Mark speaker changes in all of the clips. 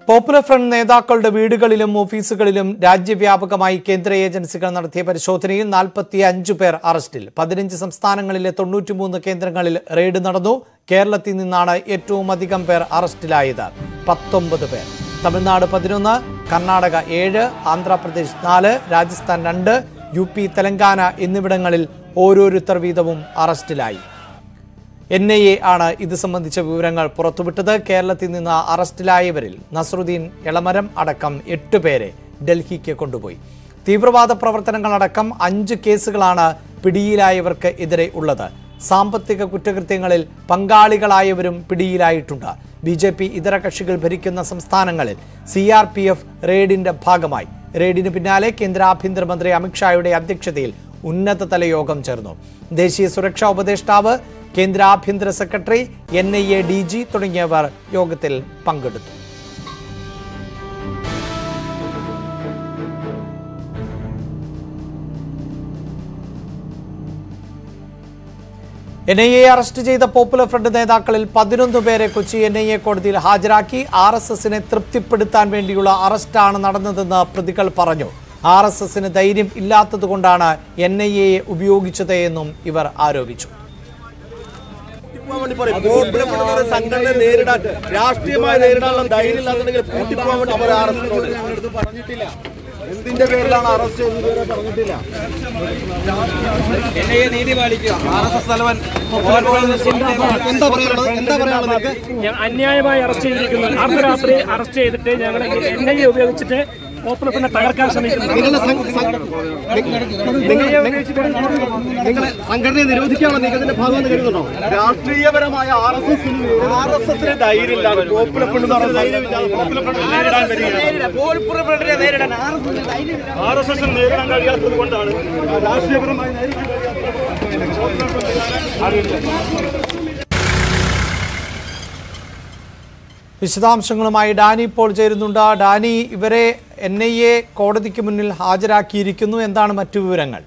Speaker 1: Popular front നേതാക്കളുടെ വീടുകളിലും ഓഫീസുകളിലും രാജ്യവ്യാപകമായി കേന്ദ്ര ഏജൻസികൾ നടത്തിയ പരിശോധനയിൽ നാൽപ്പത്തി അഞ്ചു പേർ അറസ്റ്റിൽ പതിനഞ്ച് സംസ്ഥാനങ്ങളിലെ തൊണ്ണൂറ്റിമൂന്ന് കേന്ദ്രങ്ങളിൽ റെയ്ഡ് നടന്നു കേരളത്തിൽ നിന്നാണ് ഏറ്റവും അധികം പേർ അറസ്റ്റിലായത് പത്തൊമ്പത് പേർ തമിഴ്നാട് പതിനൊന്ന് കർണാടക ഏഴ് ആന്ധ്രാപ്രദേശ് നാല് രാജസ്ഥാൻ രണ്ട് യു പി തെലങ്കാന എന്നിവിടങ്ങളിൽ ഓരോരുത്തർ വീതവും അറസ്റ്റിലായി എൻ ഐ എ ആണ് ഇത് സംബന്ധിച്ച വിവരങ്ങൾ പുറത്തുവിട്ടത് കേരളത്തിൽ നിന്ന് അറസ്റ്റിലായവരിൽ നസറുദ്ദീൻ എളമരം അടക്കം എട്ട് പേരെ ഡൽഹിക്ക് കൊണ്ടുപോയി തീവ്രവാദ പ്രവർത്തനങ്ങളടക്കം അഞ്ച് കേസുകളാണ് പിടിയിലായവർക്ക് എതിരെ ഉള്ളത് സാമ്പത്തിക കുറ്റകൃത്യങ്ങളിൽ പങ്കാളികളായവരും പിടിയിലായിട്ടുണ്ട് ബി ജെ പി ഇതര കക്ഷികൾ ഭരിക്കുന്ന സംസ്ഥാനങ്ങളിൽ സി ആർ പി എഫ് റെയ്ഡിന്റെ ഭാഗമായി റെയ്ഡിന് പിന്നാലെ കേന്ദ്ര ആഭ്യന്തരമന്ത്രി അമിത്ഷായുടെ അധ്യക്ഷതയിൽ ഉന്നതതല യോഗം ചേർന്നു ദേശീയ സുരക്ഷാ ഉപദേഷ്ടാവ് കേന്ദ്ര ആഭ്യന്തര secretary N I A D G തുടങ്ങിയവർ യോഗത്തിൽ പങ്കെടുത്തു എൻ ഐ എ അറസ്റ്റ് ചെയ്ത പോപ്പുലർ ഫ്രണ്ട് നേതാക്കളിൽ പതിനൊന്ന് പേരെ കൊച്ചി എൻ ഐ എ കോടതിയിൽ ഹാജരാക്കി ആർ എസ് എസിനെ തൃപ്തിപ്പെടുത്താൻ വേണ്ടിയുള്ള അറസ്റ്റാണ് നടന്നതെന്ന് പ്രതികൾ പറഞ്ഞു ആർ എസ് എസിന് ധൈര്യം ഇല്ലാത്തതുകൊണ്ടാണ് എൻ ഐ എയെ ഉപയോഗിച്ചത് എന്നും ഇവർ ആരോപിച്ചു
Speaker 2: പൂട്ടിപ്പോവാൻ വേണ്ടി പറയും. പോപ്പുലർ ഫ്രണ്ട് എന്ന സംഘടനയെ നേരിടാൻ രാഷ്ട്രീയമായി നേരിടാനുള്ള ധൈര്യം ഇല്ലാന്നുണ്ടെങ്കിൽ പൂട്ടിപ്പോവാൻ വേണ്ടി പറയും ആർ എസ് പറഞ്ഞിട്ടില്ല എന്തിന്റെ പേരിലാണ് അറസ്റ്റ് ചെയ്തത് പറഞ്ഞിട്ടില്ല എന്താ പറയാനുള്ളത് എന്താ പറയാനുള്ളത് നിങ്ങൾക്ക്
Speaker 3: ഞ- അന്യായമായി അറസ്റ്റ് ചെയ്തിരിക്കുന്നു അർദ്ധരാത്രി അറസ്റ്റ് ചെയ്തിട്ട് ഞങ്ങൾ എൻ ഐ എ ഉപയോഗിച്ചിട്ട് പോപ്പുലർ ഫ്രണ്ട് തകർക്കാൻ ശ്രമിക്കുന്നു
Speaker 2: നിങ്ങളുടെ സം- സം- നിങ്ങൾ- നിങ്ങളെ സംഘടനയെ നിരോധിക്കാനുള്ള നീക്കത്തിന്റെ ഭാഗമെന്ന് കരുതുന്നുണ്ടോ രാഷ്ട്രീയപരമായ R S S R S എസിന് ധൈര്യമില്ലാതെ പോപ്പുലർ ഫ്രണ്ട് എന്ന് പറയുന്ന പോപ്പുലർ ഫ്രണ്ട് നേരിടാൻ കഴിയില്ല ആർ എസ് എസിന് നേരിടാൻ കഴിയാത്തത് കൊണ്ടാണ് രാഷ്ട്രീയപരമായി നേരിടാൻ
Speaker 1: വിശദാംശങ്ങളുമായി ഡാനി ഇപ്പോൾ ചേരുന്നുണ്ട് ഡാനി ഇവരെ എൻ ഐ എ കോടതിക്ക് മുന്നിൽ ഹാജരാക്കിയിരിക്കുന്നു എന്താണ് മറ്റു വിവരങ്ങൾ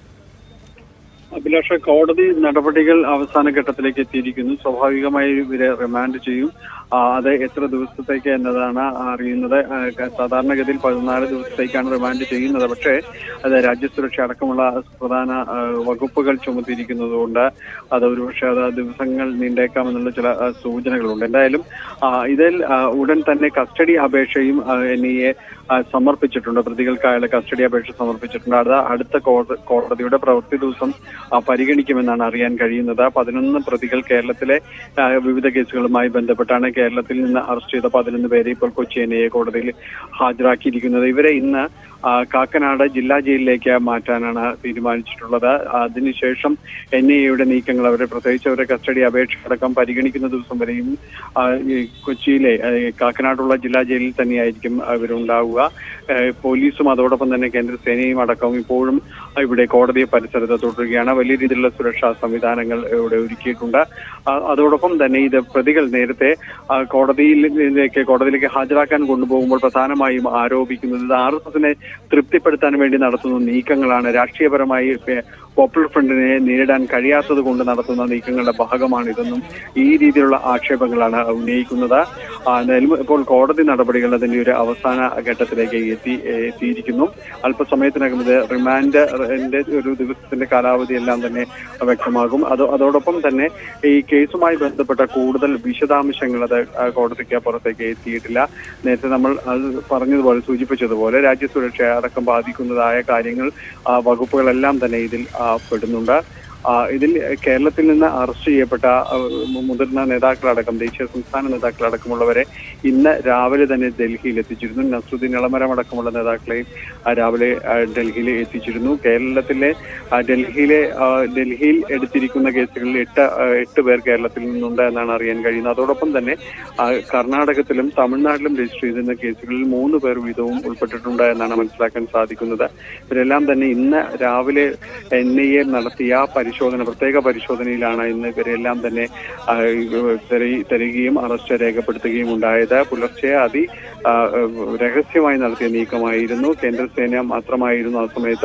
Speaker 4: അഭിലാഷ കോടതി നടപടികൾ അവസാന ഘട്ടത്തിലേക്ക് എത്തിയിരിക്കുന്നു സ്വാഭാവികമായി ഇവരെ റിമാൻഡ് ചെയ്യും ആ, അത് എത്ര ദിവസത്തേക്ക് എന്നതാണ് അറിയുന്നത് ആ, ക- സാധാരണഗതിയിൽ പതിനാല് ദിവസത്തേക്കാണ് റിമാൻഡ് ചെയ്യുന്നത് പക്ഷേ അത് രാജ്യസുരക്ഷ അടക്കമുള്ള പ്രധാന ആ, വകുപ്പുകൾ ചുമത്തിയിരിക്കുന്നതുകൊണ്ട് അത് ഒരുപക്ഷെ അത് ദിവസങ്ങൾ നീണ്ടേക്കാമെന്നുള്ള ചില ആ, സൂചനകളുണ്ട് എന്തായാലും ആ, ഇതിൽ ആ, ഉടൻ തന്നെ കസ്റ്റഡി അപേക്ഷയും എൻ ഐ എ സമർപ്പിച്ചിട്ടുണ്ട് പ്രതികൾക്കായുള്ള കസ്റ്റഡി അപേക്ഷ സമർപ്പിച്ചിട്ടുണ്ട് അത് അടുത്ത കോട- കോടതിയുടെ പ്രവൃത്തി ദിവസം ആ, പരിഗണിക്കുമെന്നാണ് അറിയാൻ കഴിയുന്നത് പതിനൊന്ന് പ്രതികൾ കേരളത്തിലെ ആ, വിവിധ കേസുകളുമായി ബന്ധപ്പെട്ടാണ് കേരളത്തിൽ നിന്ന് അറസ്റ്റ് ചെയ്ത പതിനൊന്ന് പേരെ ഇപ്പോൾ കൊച്ചി എൻ ഐ എ കോടതിയിൽ ഹാജരാക്കിയിരിക്കുന്നത് ഇവരെ ഇന്ന് ആ, കാക്കനാട് ജില്ലാ ജയിലിലേക്ക് മാറ്റാനാണ് തീരുമാനിച്ചിട്ടുള്ളത് അതിനുശേഷം എൻ ഐ എയുടെ നീക്കങ്ങൾ അവരെ പ്രത്യേകിച്ച് അവരുടെ കസ്റ്റഡി അപേക്ഷ അടക്കം പരിഗണിക്കുന്ന ദിവസം വരെയും ആ, ഈ കൊച്ചിയിലെ ആ, ഈ കാക്കനാടുള്ള ജില്ലാ ജയിലിൽ തന്നെയായിരിക്കും അവരുണ്ടാവുക ആ, പോലീസും അതോടൊപ്പം തന്നെ കേന്ദ്ര സേനയും അടക്കം ഇപ്പോഴും ഇവിടെ കോടതി പരിസരത്ത് തുടരുകയാണ് വലിയ രീതിയിലുള്ള സുരക്ഷാ സംവിധാനങ്ങൾ ഇവിടെ ഒരുക്കിയിട്ടുണ്ട് ആ, അതോടൊപ്പം തന്നെ ഇത് പ്രതികൾ നേരത്തെ ആ, കോടതിയിലേക്ക് കോടതിയിലേക്ക് ഹാജരാക്കാൻ കൊണ്ടുപോകുമ്പോൾ പ്രധാനമായും ആരോപിക്കുന്നത് ഇത് ആർ എസ് എസിനെ തൃപ്തിപ്പെടുത്താൻ വേണ്ടി നടത്തുന്ന നീക്കങ്ങളാണ് രാഷ്ട്രീയപരമായി പേ- പോപ്പുലർ ഫ്രണ്ടിനെ നേരിടാൻ കഴിയാത്തത് കൊണ്ട് നടത്തുന്ന നീക്കങ്ങളുടെ ഭാഗമാണ് ഇതെന്നും ഈ രീതിയിലുള്ള ആക്ഷേപങ്ങളാണ് ഉന്നയിക്കുന്നത് ആ, എന്തായാലും ഇപ്പോൾ കോടതി നടപടികൾ അതിന്റെ ഒരു അവസാന ഘട്ടത്തിലേക്ക് എത്തി എത്തിയിരിക്കുന്നു അല്പസമയത്തിനകം ഇത് റിമാൻഡിന്റെ ഒരു ദിവസത്തിന്റെ കാലാവധി എല്ലാം തന്നെ വ്യക്തമാകും അത് അതോടൊപ്പം തന്നെ ഈ കേസുമായി ബന്ധപ്പെട്ട കൂടുതൽ വിശദാംശങ്ങൾ അത് ആ, കോടതിക്ക് പുറത്തേക്ക് എത്തിയിട്ടില്ല നേരത്തെ നമ്മൾ അത് പറഞ്ഞതുപോലെ സൂചിപ്പിച്ചതുപോലെ രാജ്യസുരക്ഷ അടക്കം ബാധിക്കുന്നതായ കാര്യങ്ങൾ ആ, വകുപ്പുകളെല്ലാം തന്നെ ഇതിൽ ആ, പെടുന്നുണ്ട് ആ, ഇതിൽ കേരളത്തിൽ നിന്ന് അറസ്റ്റ് ചെയ്യപ്പെട്ട ആ, മുതിർന്ന നേതാക്കളടക്കം ദേശീയ സംസ്ഥാന നേതാക്കളടക്കമുള്ളവരെ ഇന്ന് രാവിലെ തന്നെ ഡൽഹിയിൽ എത്തിച്ചിരുന്നു നസുദ്ദീൻ ഇളമരം അടക്കമുള്ള നേതാക്കളെ ആ, രാവിലെ ആ, ഡൽഹിയിൽ എത്തിച്ചിരുന്നു കേരളത്തിലെ ആ, ഡൽഹിയിലെ ആ, ഡൽഹിയിൽ എടുത്തിരിക്കുന്ന കേസുകളിൽ എട്ട് ആ, എട്ട് പേർ കേരളത്തിൽ നിന്നുണ്ട് എന്നാണ് അറിയാൻ കഴിയുന്നത് അതോടൊപ്പം തന്നെ ആ, കർണാടകത്തിലും തമിഴ്നാട്ടിലും രജിസ്റ്റർ ചെയ്തിരുന്ന കേസുകളിൽ മൂന്ന് പേർ വീതവും ഉൾപ്പെട്ടിട്ടുണ്ട് എന്നാണ് മനസ്സിലാക്കാൻ സാധിക്കുന്നത് ഇവരെല്ലാം തന്നെ ഇന്ന് രാവിലെ എൻ ഐ എ നടത്തിയ പരിശോധന പ്രത്യേക പരിശോധനയിലാണ് ഇന്ന് ഇവരെല്ലാം തന്നെ ആ, തെരയി- തെരയുകയും അറസ്റ്റ് രേഖപ്പെടുത്തുകയും ഉണ്ടായത് പുലർച്ചെ അതി ആ, രഹസ്യമായി നടത്തിയ നീക്കമായിരുന്നു കേന്ദ്രസേന മാത്രമായിരുന്നു ആ സമയത്ത്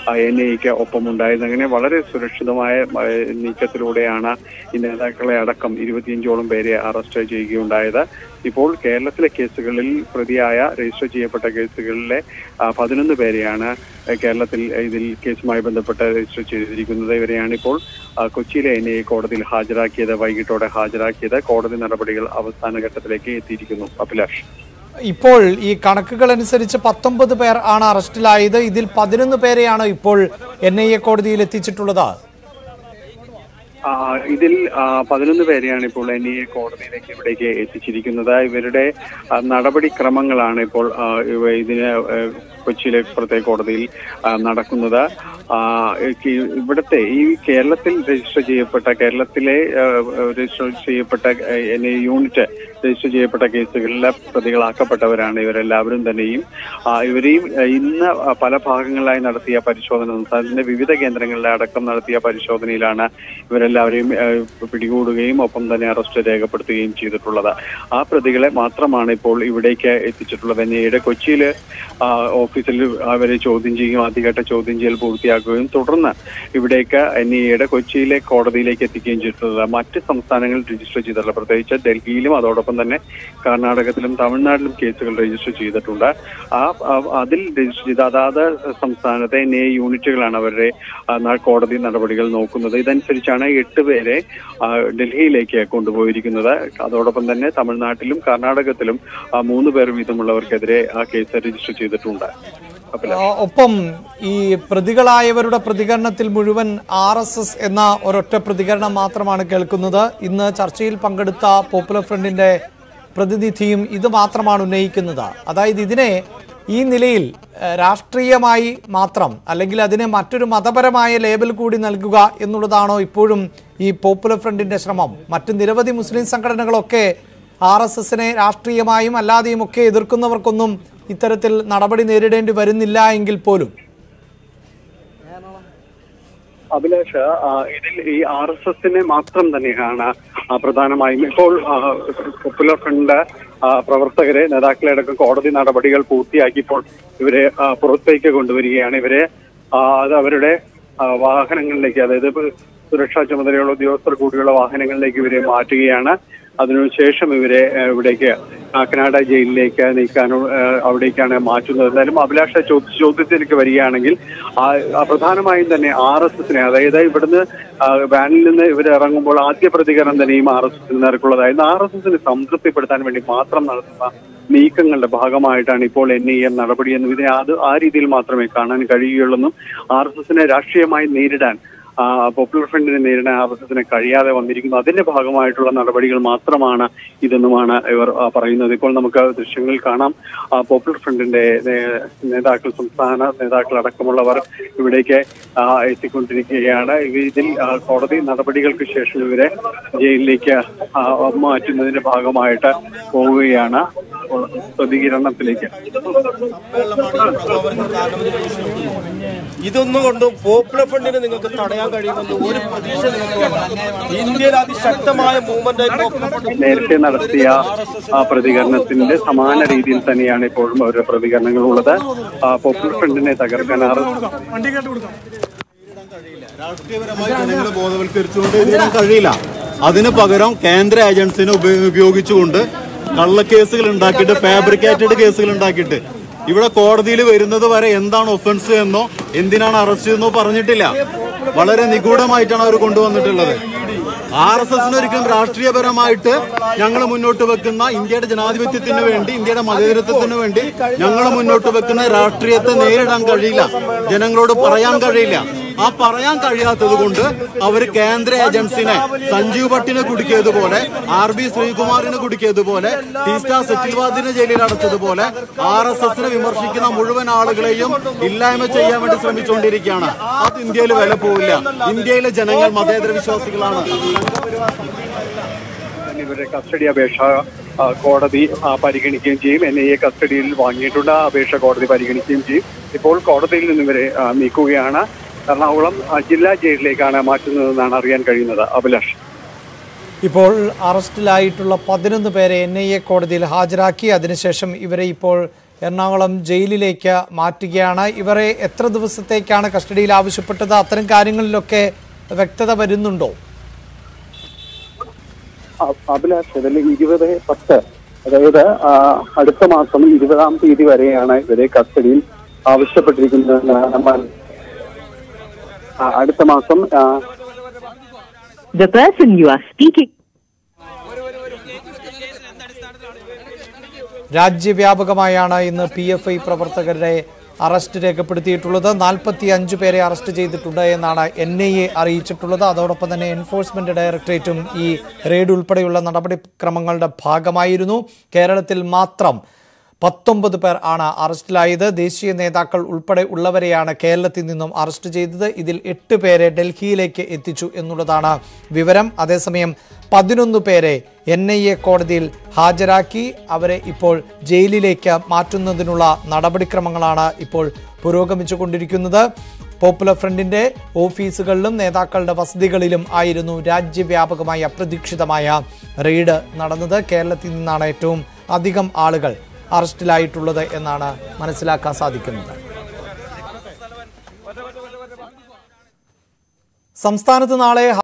Speaker 4: എൻ ഐക്ക് ഒപ്പം ഉണ്ടായിരുന്നത് അങ്ങനെ വളരെ സുരക്ഷിതമായ ആ, നീക്കത്തിലൂടെയാണ് ഈ നേതാക്കളെ അടക്കം ഇരുപത്തിയഞ്ചോളം പേരെ അറസ്റ്റ് ചെയ്യുകയുണ്ടായത് ഇപ്പോൾ കേരളത്തിലെ കേസുകളിൽ പ്രതിയായ രജിസ്റ്റർ ചെയ്യപ്പെട്ട കേസുകളിലെ ആ, പതിനൊന്ന് പേരെയാണ് ആ, കേരളത്തിൽ ഇതിൽ കേസുമായി ബന്ധപ്പെട്ട് രജിസ്റ്റർ ചെയ്തിരിക്കുന്നത് ഇവരെയാണ് ഇപ്പോൾ ആ, കൊച്ചിയിലെ എൻ ഐ കോടതിയിൽ ഹാജരാക്കിയത് വൈകിട്ടോടെ ഹാജരാക്കിയത് കോടതി നടപടികൾ അവസാന ഘട്ടത്തിലേക്ക് എത്തിയിരിക്കുന്നു അഭിലാഷ്
Speaker 1: ഇപ്പോൾ ഈ കണക്കുകൾ അനുസരിച്ച് പത്തൊമ്പത് പേർ ആണ് അറസ്റ്റിലായത് ഇതിൽ പതിനൊന്ന് പേരെയാണ് ഇപ്പോൾ എൻ ഐ എ കോടതിയിൽ എത്തിച്ചിട്ടുള്ളത്
Speaker 4: ആ, ഇതിൽ ആ, പതിനൊന്ന് പേരെയാണ് ഇപ്പോൾ എൻ ഐ എ കോടതിയിലേക്ക് ഇവിടേക്ക് എത്തിച്ചിരിക്കുന്നത് ഇവരുടെ ആ, നടപടിക്രമങ്ങളാണ് ഇപ്പോൾ ആ, ഇവ- ഇതിന് ആ, കൊച്ചിയിലെ പ്രത്യേക കോടതിയിൽ ആ, നടക്കുന്നത് ആ, ഈ- ഇവിടുത്തെ ഈ കേരളത്തിൽ രജിസ്റ്റർ ചെയ്യപ്പെട്ട കേരളത്തിലെ ആ, രജിസ്റ്റർ ചെയ്യപ്പെട്ട എൻ ഐ യൂണിറ്റ് രജിസ്റ്റർ ചെയ്യപ്പെട്ട കേസുകളിലെ പ്രതികളാക്കപ്പെട്ടവരാണ് ഇവരെല്ലാവരും തന്നെയും ആ, ഇവരെയും ആ, ഇന്ന് ആ, പല ഭാഗങ്ങളിലായി നടത്തിയ പരിശോധന സംസ്ഥാനത്തിന്റെ വിവിധ കേന്ദ്രങ്ങളിലെ അടക്കം നടത്തിയ പരിശോധനയിലാണ് ഇവരെല്ലാവരെയും ആ, പിടികൂടുകയും ഒപ്പം തന്നെ അറസ്റ്റ് രേഖപ്പെടുത്തുകയും ചെയ്തിട്ടുള്ളത് ആ പ്രതികളെ മാത്രമാണ് ഇപ്പോൾ ഇവിടേക്ക് എത്തിച്ചിട്ടുള്ളത് എൻ ഐയുടെ കൊച്ചിയിൽ ഓഫീസിൽ അവരെ ചോദ്യം ചെയ്യും ആദ്യഘട്ട ചോദ്യം ചെയ്യൽ പൂർത്തിയാക്കുകയും തുടർന്ന് ഇവിടേക്ക് എൻ ഐയുടെ കൊച്ചിയിലെ കോടതിയിലേക്ക് എത്തിക്കുകയും ചെയ്തിട്ടുള്ളത് മറ്റ് സംസ്ഥാനങ്ങളിൽ രജിസ്റ്റർ ചെയ്തിട്ടുള്ള പ്രത്യേകിച്ച് ഡൽഹിയിലും അതോടൊപ്പം തന്നെ കർണാടകത്തിലും തമിഴ്നാട്ടിലും കേസുകൾ രജിസ്റ്റർ ചെയ്തിട്ടുണ്ട് ആ ആ- അതിൽ രജിസ്റ്റർ ചെയ്ത അതാത് സംസ്ഥാനത്തെ എൻ ഐ യൂണിറ്റുകളാണ് അവരുടെ ആ, ന- കോടതി നടപടികൾ നോക്കുന്നത് ഇതനുസരിച്ചാണ് എട്ട് പേരെ ആ, ഡൽഹിയിലേക്ക് കൊണ്ടുപോയിരിക്കുന്നത് അതോടൊപ്പം തന്നെ തമിഴ്നാട്ടിലും കർണാടകത്തിലും ആ, മൂന്ന് പേർ വീതമുള്ളവർക്കെതിരെ ആ കേസ് രജിസ്റ്റർ ചെയ്തിട്ടുണ്ട് അപ്പോൾ
Speaker 1: ആ, ഒപ്പം ഈ പ്രതികളായവരുടെ പ്രതികരണത്തിൽ മുഴുവൻ ആർ എസ് എസ് എന്ന ഒരൊറ്റ പ്രതികരണം മാത്രമാണ് കേൾക്കുന്നത് ഇന്ന് ചർച്ചയിൽ പങ്കെടുത്ത പോപ്പുലർ ഫ്രണ്ടിന്റെ പ്രതിനിധിയും ഇത് മാത്രമാണ് ഉന്നയിക്കുന്നത് അതായത് ഇതിനെ ഈ നിലയിൽ ഏഹ്, രാഷ്ട്രീയമായി മാത്രം അല്ലെങ്കിൽ അതിനെ മറ്റൊരു മതപരമായ ലേബൽ കൂടി നൽകുക എന്നുള്ളതാണോ ഇപ്പോഴും ഈ പോപ്പുലർ ഫ്രണ്ടിന്റെ ശ്രമം മറ്റ് നിരവധി മുസ്ലിം സംഘടനകളൊക്കെ ആർ എസ് എസിനെ രാഷ്ട്രീയമായും അല്ലാതെയും ഒക്കെ എതിർക്കുന്നവർക്കൊന്നും ഇത്തരത്തിൽ നടപടി നേരിടേണ്ടി വരുന്നില്ല എങ്കിൽ പോലും
Speaker 4: അഭിലാഷ് ആ, ഇതിൽ ഈ ആർ എസ് എസിനെ മാത്രം തന്നെയാണ് ആ, പ്രധാനമായും ഇപ്പോൾ ആ, പോപ്പുലർ ഫ്രണ്ട് ആ, പ്രവർത്തകരെ നേതാക്കളെ അടക്കം കോടതി നടപടികൾ പൂർത്തിയാക്കിയപ്പോൾ ഇവരെ ആ, പുറത്തേക്ക് കൊണ്ടുവരികയാണ് ഇവരെ ആ, അത് അവരുടെ ആ, വാഹനങ്ങളിലേക്ക് അതായത് ഇപ്പൊ സുരക്ഷാ ചുമതലയുള്ള ഉദ്യോഗസ്ഥർ കൂടിയുള്ള വാഹനങ്ങളിലേക്ക് ഇവരെ മാറ്റുകയാണ് അതിനുശേഷം ഇവരെ ആ, ഇവിടേക്ക് കാക്കനാട് ജയിലിലേക്ക് നീക്കാനോ ആ, അവിടേക്കാണ് മാറ്റുന്നത് എന്തായാലും അഭിലാഷ ചോദ്യ ചോദ്യത്തിലേക്ക് വരികയാണെങ്കിൽ ആ, ആ, പ്രധാനമായും തന്നെ ആർ എസ് എസിനെ അതായത് ഇവിടുന്ന് ആ, വാനിൽ നിന്ന് ഇവർ ഇറങ്ങുമ്പോൾ ആദ്യ പ്രതികരണം തന്നെയും ആർ എസ് എസിൽ നിരക്കുള്ളതായിരുന്നു ആർ എസ് എസിനെ സംതൃപ്തിപ്പെടുത്താൻ വേണ്ടി മാത്രം നടത്തുന്ന നീക്കങ്ങളുടെ ഭാഗമായിട്ടാണ് ഇപ്പോൾ എൻ ഐ എ നടപടി എന്നും ഇതിനെ അത് ആ രീതിയിൽ മാത്രമേ കാണാൻ കഴിയുകയുള്ളൂ ആർ എസ് എസിനെ രാഷ്ട്രീയമായി നേരിടാൻ ആ, പോപ്പുലർ ഫ്രണ്ടിനെ നേരിടാൻ ആർ എസ് എസിന് കഴിയാതെ വന്നിരിക്കുന്നു അതിന്റെ ഭാഗമായിട്ടുള്ള നടപടികൾ മാത്രമാണ് ഇതെന്നുമാണ് ഇവർ ആ, പറയുന്നത് ഇപ്പോൾ നമുക്ക് ദൃശ്യങ്ങളിൽ കാണാം ആ, പോപ്പുലർ ഫ്രണ്ടിന്റെ നേ- നേതാക്കൾ സംസ്ഥാന നേതാക്കൾ അടക്കമുള്ളവർ ഇവിടേക്ക് ആ, എത്തിക്കൊണ്ടിരിക്കുകയാണ് ഇവ- ഇതിൽ ആ, കോടതി നടപടികൾക്ക് ശേഷം ഇവരെ ജയിലിലേക്ക് ആ, മാറ്റുന്നതിന്റെ ഭാഗമായിട്ട് പോവുകയാണ് പ്രതികരണത്തിലേക്ക്
Speaker 2: ഇതൊന്നും കൊണ്ടും പോപ്പുലർ ഫ്രണ്ടിനെ നിങ്ങൾക്ക് തടയാൻ കഴിയുമെന്ന് ഒരു പ്രതീക്ഷ നിങ്ങൾക്ക് വേണ്ട. ഇന്ത്യയിൽ അതിശക്തമായ മൂവ്മെന്റ് പോപ്പുലർ ഫ്രണ്ട്
Speaker 4: നേരത്തെ നടത്തിയ ആ, പ്രതികരണത്തിന്റെ സമാന രീതിയിൽ തന്നെയാണ് ഇപ്പോഴും ഓരോ പ്രതികരണങ്ങളുള്ളത് ആ, പോപ്പുലർ ഫ്രണ്ടിനെ തകർക്കാൻ ആർ
Speaker 5: രാഷ്ട്രീയപരമായി ജനങ്ങളെ ബോധവൽക്കരിച്ചുകൊണ്ട് ഇതിനും കഴിയില്ല അതിന് പകരം കേന്ദ്ര ഏജൻസിനെ ഉപ- ഉപയോഗിച്ചുകൊണ്ട് കള്ളക്കേസുകൾ ഉണ്ടാക്കിയിട്ട് ഫാബ്രിക്കേറ്റഡ് കേസുകൾ ഉണ്ടാക്കിയിട്ട് ഇവിടെ കോടതിയിൽ വരുന്നത് വരെ എന്താണ് ഒഫൻസ് എന്നോ എന്തിനാണ് അറസ്റ്റ് എന്നോ പറഞ്ഞിട്ടില്ല വളരെ നിഗൂഢമായിട്ടാണ് അവർ കൊണ്ടുവന്നിട്ടുള്ളത് ആർ എസ് എസിന് ഒരിക്കലും രാഷ്ട്രീയപരമായിട്ട് ഞങ്ങൾ മുന്നോട്ട് വെക്കുന്ന ഇന്ത്യയുടെ ജനാധിപത്യത്തിന് വേണ്ടി ഇന്ത്യയുടെ മതേതരത്വത്തിന് വേണ്ടി ഞങ്ങൾ മുന്നോട്ട് വെക്കുന്ന രാഷ്ട്രീയത്തെ നേരിടാൻ കഴിയില്ല ജനങ്ങളോട് പറയാൻ കഴിയില്ല ആ പറയാൻ കഴിയാത്തത് കൊണ്ട് അവർ കേന്ദ്ര ഏജൻസിനെ സഞ്ജീവ് ഭട്ടിനെ കുടുക്കിയതുപോലെ ആർ ബി ശ്രീകുമാറിനെ കുടുക്കിയതുപോലെ ടീസ്റ്റ സെറ്റിൽവാദിനെ ജയിലിൽ അടച്ചതുപോലെ ആർ എസ് എസിനെ വിമർശിക്കുന്ന മുഴുവൻ ആളുകളെയും ഇല്ലായ്മ ചെയ്യാൻ വേണ്ടി ശ്രമിച്ചുകൊണ്ടിരിക്കുകയാണ് അത് ഇന്ത്യയിൽ വില പോവില്ല ഇന്ത്യയിലെ ജനങ്ങൾ മതേതര വിശ്വാസികളാണ്
Speaker 4: ഇവരുടെ കസ്റ്റഡി അപേക്ഷ ആ, കോടതി ആ, പരിഗണിക്കുകയും ചെയ്യും എൻ ഐ എ കസ്റ്റഡിയിൽ വാങ്ങിയിട്ടുണ്ട് ആ അപേക്ഷ കോടതി പരിഗണിക്കുകയും ചെയ്യും ഇപ്പോൾ കോടതിയിൽ നിന്ന് ഇവരെ ആ, നീക്കുകയാണ് എറണാകുളം ആ, ജില്ലാ ജയിലിലേക്കാണ് മാറ്റുന്നതെന്നാണ് അറിയാൻ കഴിയുന്നത് അഭിലാഷ്
Speaker 1: ഇപ്പോൾ അറസ്റ്റിലായിട്ടുള്ള പതിനൊന്ന് പേരെ എൻ ഐ എ കോടതിയിൽ ഹാജരാക്കി അതിനുശേഷം ഇവരെ ഇപ്പോൾ എറണാകുളം ജയിലിലേക്ക് മാറ്റുകയാണ് ഇവരെ എത്ര ദിവസത്തേക്കാണ് കസ്റ്റഡിയിൽ ആവശ്യപ്പെട്ടത് അത്തരം കാര്യങ്ങളിലൊക്കെ വ്യക്തത വരുന്നുണ്ടോ
Speaker 6: അ- അഭിലാഷ് ഇതിൽ ഇരുപത് പത്ത് അതായത് ആ, അടുത്ത മാസം ഇരുപതാം തീയതി വരെയാണ് ഇവരെ കസ്റ്റഡിയിൽ ആവശ്യപ്പെട്ടിരിക്കുന്നത് നമ്മൾ ആ, അടുത്ത മാസം ആ,
Speaker 7: The person you are speaking
Speaker 1: രാജ്യവ്യാപകമായാണ് ഇന്ന് പി എഫ് ഐ പ്രവർത്തകരുടെ അറസ്റ്റ് രേഖപ്പെടുത്തിയിട്ടുള്ളത് നാൽപ്പത്തി അഞ്ച് പേരെ അറസ്റ്റ് ചെയ്തിട്ടുണ്ട് എന്നാണ് എൻ ഐ എ അറിയിച്ചിട്ടുള്ളത് അതോടൊപ്പം തന്നെ എൻഫോഴ്സ്മെന്റ് ഡയറക്ടറേറ്റും ഈ റെയ്ഡ് ഉൾപ്പെടെയുള്ള നടപടിക്രമങ്ങളുടെ ഭാഗമായിരുന്നു കേരളത്തിൽ മാത്രം പത്തൊമ്പത് പേർ ആണ് അറസ്റ്റിലായത് ദേശീയ നേതാക്കൾ ഉൾപ്പെടെ ഉള്ളവരെയാണ് കേരളത്തിൽ നിന്നും അറസ്റ്റ് ചെയ്തത് ഇതിൽ എട്ട് പേരെ ഡൽഹിയിലേക്ക് എത്തിച്ചു എന്നുള്ളതാണ് വിവരം അതേസമയം പതിനൊന്ന് പേരെ എൻ ഐ എ കോടതിയിൽ ഹാജരാക്കി അവരെ ഇപ്പോൾ ജയിലിലേക്ക് മാറ്റുന്നതിനുള്ള നടപടിക്രമങ്ങളാണ് ഇപ്പോൾ പുരോഗമിച്ചുകൊണ്ടിരിക്കുന്നത് പോപ്പുലർ ഫ്രണ്ടിന്റെ ഓഫീസുകളിലും നേതാക്കളുടെ വസതികളിലും ആയിരുന്നു രാജ്യവ്യാപകമായി അപ്രതീക്ഷിതമായ റെയ്ഡ് നടന്നത് കേരളത്തിൽ നിന്നാണ് ഏറ്റവും അധികം ആളുകൾ അറസ്റ്റിലായിട്ടുള്ളത് എന്നാണ് മനസ്സിലാക്കാൻ സാധിക്കുന്നത് സംസ്ഥാനത്ത് നാളെ